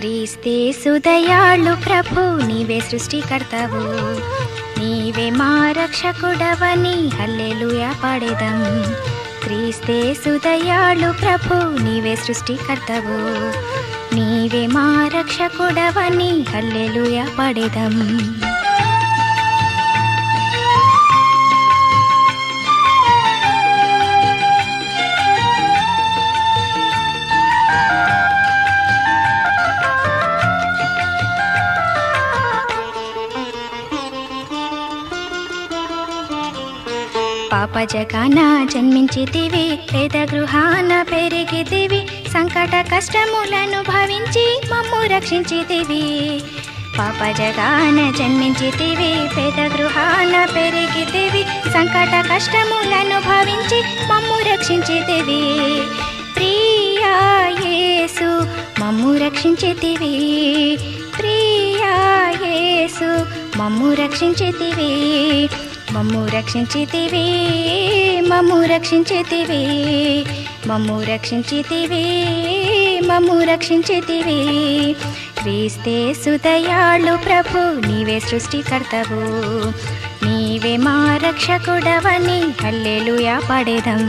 క్రీస్తే సుదయాళు ప్రభు నీవే సృష్టికర్తవు నీవే మా రక్షకుడవని హల్లెలూయా పాడేదం క్రీస్తే సుదయాళు ప్రభు నీవే సృష్టికర్తవు నీవే మా రక్షకుడవని హల్లెలూయా పాడేదం పాప జగాన జన్మించితివి పేద గృహాన పెరిగితివి సంకట కష్టములను భవించి మమ్ము రక్షించితివి పాప జగాన జన్మించితివి పేద గృహాన పెరిగితివి సంకట కష్టములను భవించి మమ్ము రక్షించితివి ప్రియా యేసు మమ్ము రక్షించితివి ప్రియా యేసు మమ్ము రక్షించితివి మమ్ము రక్షించితివి మమ్ము రక్షించితివి మమ్ము రక్షించితివి మమ్ము రక్షించితివి క్రీస్తే సుదయాళు ప్రభు నీవే సృష్టికర్తవు నీవే మా రక్షకుడవని హల్లెలూయా పడేదం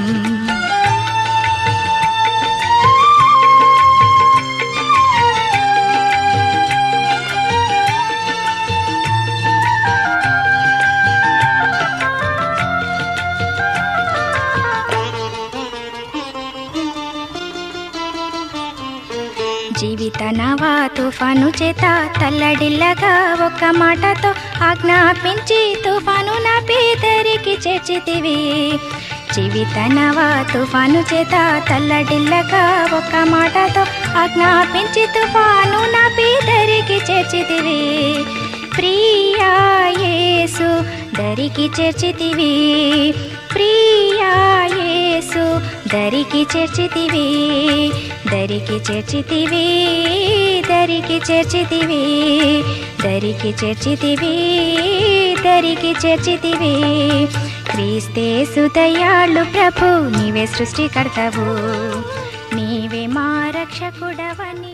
జీవిత నవా తుఫాను చేత తల్లడిల్లగా ఒక మాటతో ఆజ్ఞాపించి తుఫాను నా పేదరికి చేర్చితివి జీవిత నవా తుఫాను చేత తల్లడిల్లగా ఒక మాటతో ఆజ్ఞాపించి తుఫాను నా పేదరికి చేర్చితివి ప్రియా యేసు దరికి చేర్చితివి ప్రియా యేసు దరికి చేర్చితివి దరికి చేర్చితివి దరికి చేర్చితివి దరికి చేర్చితివి దరికి చేర్చితివి క్రీస్తే సుదయాళు ప్రభు నీవే సృష్టికర్తవు నీవే మా రక్షకుడవని